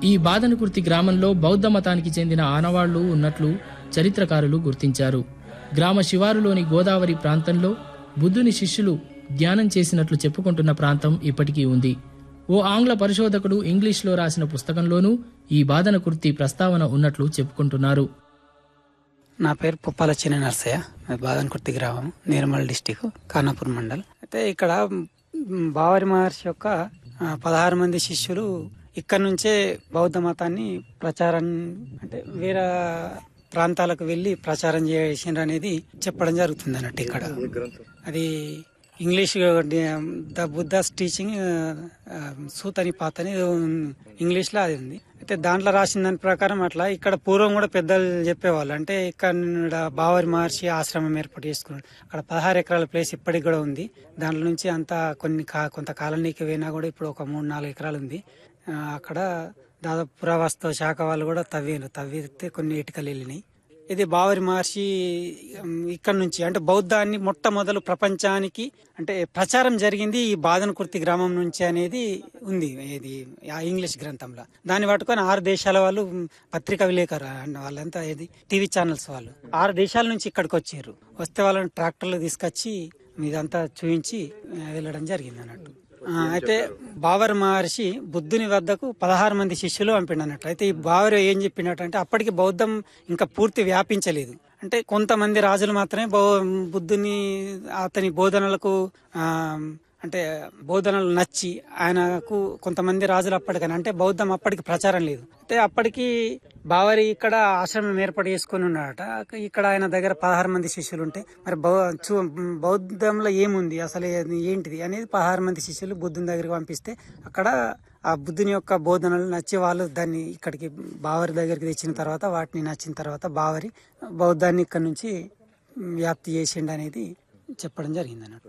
ఈ బాదనకుర్తి గ్రామంలో బౌద్ధ మతానికి చెందిన ఆనవాళ్లు ఉన్నట్లు చరిత్రకారులు గుర్తించారు గ్రామ శివారులోని గోదావరి ప్రాంతంలో బుద్ధుని శిష్యులు ధ్యానం చేసినట్లు చెప్పుకుంటున్న ప్రాంతం ఇప్పటికీ ఉంది ఓ ఆంగ్ల పరిశోధకుడు ఇంగ్లీష్లో రాసిన పుస్తకంలోనూ ఈ బాదనకుర్తి ప్రస్తావన ఉన్నట్లు చెప్పుకుంటున్నారు నా పేరు పుప్పాల చిన్న నర్సయ్య మాది బాదన్కుర్తి గ్రామం నిర్మల్ డిస్టిక్ ఖానాపూర్ మండల్ అయితే ఇక్కడ మ్, బావరి మహర్షి యొక్క ఆ, పదహారు మంది శిష్యులు ఇక్కడ నుంచే బౌద్ధ మతాన్ని ప్రచారం అంటే వేరే ప్రాంతాలకు వెళ్ళి ప్రచారం చేసిండ్రు అనేది చెప్పడం జరుగుతుంది అన్నట్టు ఇక్కడ అది English the Buddha's teaching Suttanipata English లో అది ఉంది అయితే దాంట్లో రాసిన దాని ప్రకారం అట్లా ఇక్కడ పూర్వం కూడా పెద్దలు చెప్పేవాళ్ళు అంటే ఇక్కడ బావరి మహర్షి ఆశ్రమం ఏర్పాటు చేసుకున్నాడు అక్కడ పదహారు ఎకరాల ప్లేస్ ఇప్పటికి కూడా ఉంది దాంట్లో నుంచి అంతా కొన్ని కా- కొంత కాలనీకి పోయినా కూడా ఇప్పుడు ఒక మూడు నాలుగు ఎకరాలు ఉంది ఆ, అక్కడ దాదాపు పురావస్తు శాఖ వాళ్ళు కూడా తవ్వేరు తవ్వితే కొన్ని ఇటుకలు వెళ్ళినాయి ఇది బావరి మహర్షి ఉమ్, ఇక్కడ నుంచి అంటే బౌద్ధాన్ని మొట్టమొదలు ప్రపంచానికి అంటే ప్రచారం జరిగింది ఈ బాదనకుర్తి గ్రామం నుంచి అనేది ఉంది ఇది ఆ ఇంగ్లీష్ గ్రంథంలో దాన్ని పట్టుకొని ఆరు దేశాల వాళ్ళు ఉమ్, పత్రికా విలేకరు అండ్ వాళ్ళంతా ఇది టీవీ ఛానల్స్ వాళ్ళు ఆరు దేశాల నుంచి ఇక్కడికి వచ్చారు వస్తే వాళ్ళని ట్రాక్టర్లు తీసుకొచ్చి ఇదంతా చూపించి ఆ, వెళ్ళడం జరిగింది అన్నట్టు ఆ, అయితే బావర్ మహర్షి బుద్ధుని వద్దకు పదహారు మంది శిష్యులు పంపిండు అన్నట్టు అయితే ఈ బావర్ ఏం చెప్పినట్టు అంటే అప్పటికి బౌద్ధం ఇంకా పూర్తి వ్యాపించలేదు అంటే కొంతమంది రాజులు మాత్రమే బౌ- బుద్ధుని అతని బోధనలకు ఆ, అంటే బోధనలు నచ్చి ఆయనకు కొంతమంది రాజులు అప్పటికని అంటే బౌద్ధం అప్పటికి ప్రచారం లేదు అయితే అప్పటికి బావరి ఇక్కడ ఆశ్రమం ఏర్పాటు చేసుకుని ఉన్నాడట ఇక్కడ ఆయన దగ్గర పదహారు మంది శిష్యులు ఉంటే మరి బౌ చూ- బౌద్ధంలో ఏముంది అసలు అది ఏంటిది అనేది పదహారు మంది శిష్యులు బుద్ధుని దగ్గరికి పంపిస్తే అక్కడ ఆ బుద్ధుని యొక్క బోధనలు నచ్చి వాళ్ళు దాన్ని ఇక్కడికి బావరి దగ్గరికి తెచ్చిన తర్వాత వాటిని నచ్చిన తర్వాత బావరి బౌద్ధాన్ని ఇక్కడ నుంచి వ్యాప్తి చేసిండు అనేది చెప్పడం జరిగింది అన్నట్టు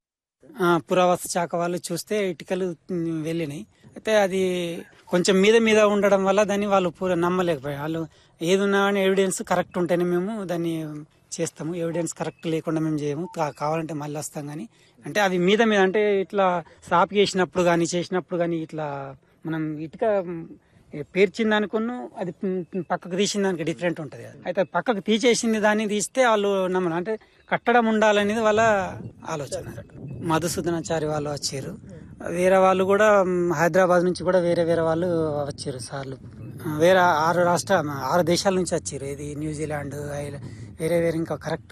ఆ, పురావస్తు శాఖ వాళ్ళు చూస్తే ఇటుకలు ఉమ్, వెళ్ళినాయి అయితే అది కొంచెం మీద మీద ఉండడం వల్ల దాన్ని వాళ్ళు పూర నమ్మలేకపోయారు వాళ్ళు ఏదున్నా కానీ ఎవిడెన్స్ కరెక్ట్ ఉంటేనే మేము దాన్ని చేస్తాము ఎవిడెన్స్ కరెక్ట్ లేకుండా మేము చేయము కా- కావాలంటే మళ్ళీ వస్తాం కానీ అంటే అవి మీద మీద అంటే ఇట్లా సాప్ చేసినప్పుడు కానీ చేసినప్పుడు కానీ ఇట్లా మనం ఇటుక ఉమ్, పేర్చిన దానికును అది ఉమ్, పక్కకు తీసిన దానికి డిఫరెంట్ ఉంటుంది కదా. అయితే పక్కకు తీసేసింది దాన్ని తీస్తే వాళ్ళు నమ్మను అంటే కట్టడం ఉండాలనేది వాళ్ళ ఆలోచన మధుసూదనాచారి వాళ్ళు వచ్చారు వేరే వాళ్ళు కూడా మ్, హైదరాబాద్ నుంచి కూడా వేరే వేరే వాళ్ళు వచ్చారు సార్లు ఆ, వేరే ఆరు రాష్ట్ర ఆరు దేశాల నుంచి వచ్చారు ఇది న్యూజిలాండ్ ఐల- వేరే వేరే ఇంకా కరెక్ట్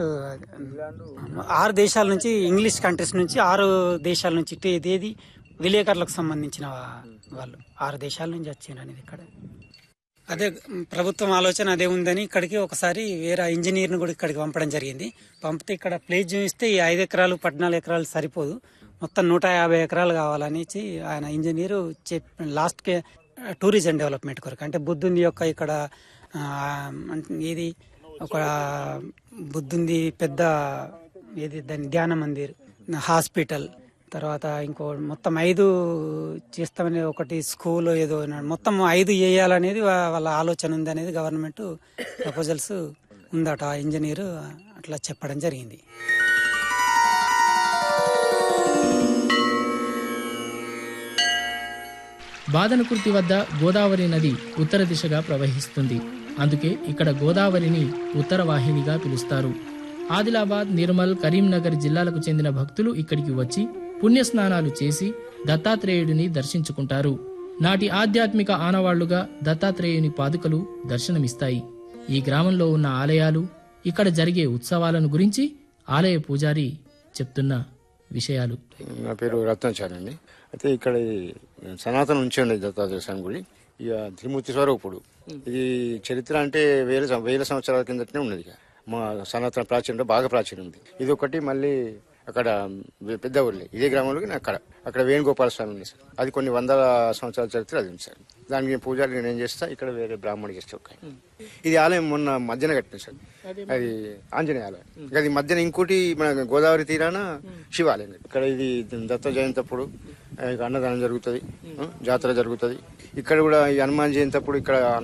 ఆరు దేశాల నుంచి ఇంగ్లీష్ కంట్రీస్ నుంచి ఆరు దేశాల నుంచి ఇటు ఇది ఏది విలేకరులకు సంబంధించిన వా- వాళ్ళు ఆరు దేశాల నుంచి వచ్చారు అనేది ఇక్కడ అదే మ్, ప్రభుత్వం ఆలోచన అదే ఉందని ఇక్కడికి ఒకసారి వేరే ఇంజనీర్ని కూడా ఇక్కడికి పంపడం జరిగింది పంపితే ఇక్కడ ప్లేస్ చూపిస్తే ఈ ఐదు ఎకరాలు పద్నాలుగు ఎకరాలు సరిపోదు మొత్తం నూట యాభై ఎకరాలు కావాలని ఆయన ఇంజనీరు చెప్పి లాస్ట్కి టూరిజం డెవలప్మెంట్ కొరకు అంటే బుద్ధుని యొక్క ఇక్కడ ఆ, అంటే ఏది ఒక బుద్ధుంది పెద్ద ఏది దాని ధ్యాన మందిర్ హాస్పిటల్ తర్వాత ఇంకో మొత్తం ఐదు చేస్తామని ఒకటి స్కూల్ ఏదో అన్నాడు. మొత్తం ఐదు చేయాలనేది వా- వాళ్ళ ఆలోచన ఉంది అనేది గవర్నమెంట్ ప్రపోజల్స్ ఉందట ఆ ఇంజనీర్ అట్లా చెప్పడం జరిగింది బాదనకుర్తి వద్ద గోదావరి నది ఉత్తర దిశగా ప్రవహిస్తుంది అందుకే ఇక్కడ గోదావరిని ఉత్తర వాహినిగా పిలుస్తారు ఆదిలాబాద్ నిర్మల్ కరీంనగర్ జిల్లాలకు చెందిన భక్తులు ఇక్కడికి వచ్చి పుణ్యస్నానాలు చేసి దత్తాత్రేయుడిని దర్శించుకుంటారు నాటి ఆధ్యాత్మిక ఆనవాళ్లుగా దత్తాత్రేయుని పాదుకలు దర్శనమిస్తాయి ఈ గ్రామంలో ఉన్న ఆలయాలు ఇక్కడ జరిగే ఉత్సవాలను గురించి ఆలయ పూజారి చెప్తున్న విషయాలు నా పేరు రత్నాచారి అండి అయితే ఇక్కడ ఈ సనాతనం నుంచి ఉండేది దత్తాత్రేయ స్వామి గుడి ఇక త్రిమూర్తి స్వరూపుడు ఇది చరిత్ర అంటే వేల సం- వేల సంవత్సరాల కిందటనే ఉన్నది ఇక మా సనాతన ప్రాచీనంలో బాగా ప్రాచీనం ఉంది ఇది ఒకటి మళ్ళీ అక్కడ పెద్ద ఊర్లే ఇదే గ్రామంలోకి అక్కడ అక్కడ వేణుగోపాల స్వామి ఉంది సార్ అది కొన్ని వందల సంవత్సరాల చరిత్ర అది ఉంది సార్ దానికి పూజలు నేను ఏం చేస్తా ఇక్కడ వేరే బ్రాహ్మణుడు చేస్తా ఒక ఆయన. ఇది ఆలయం మొన్న మధ్యన కట్టిన సార్ అది ఆంజనేయ ఆలయం ఇక అది మధ్యన ఇంకోటి మన గోదావరి తీరాన శివాలయం ఇక్కడ ఇది దత్త జయంతి అప్పుడు ఆ, ఇక అన్నదానం జరుగుతుంది ఆ, జాతర జరుగుతుంది ఇక్కడ కూడా ఈ హనుమాన్ జయంతి అప్పుడు ఇక్కడ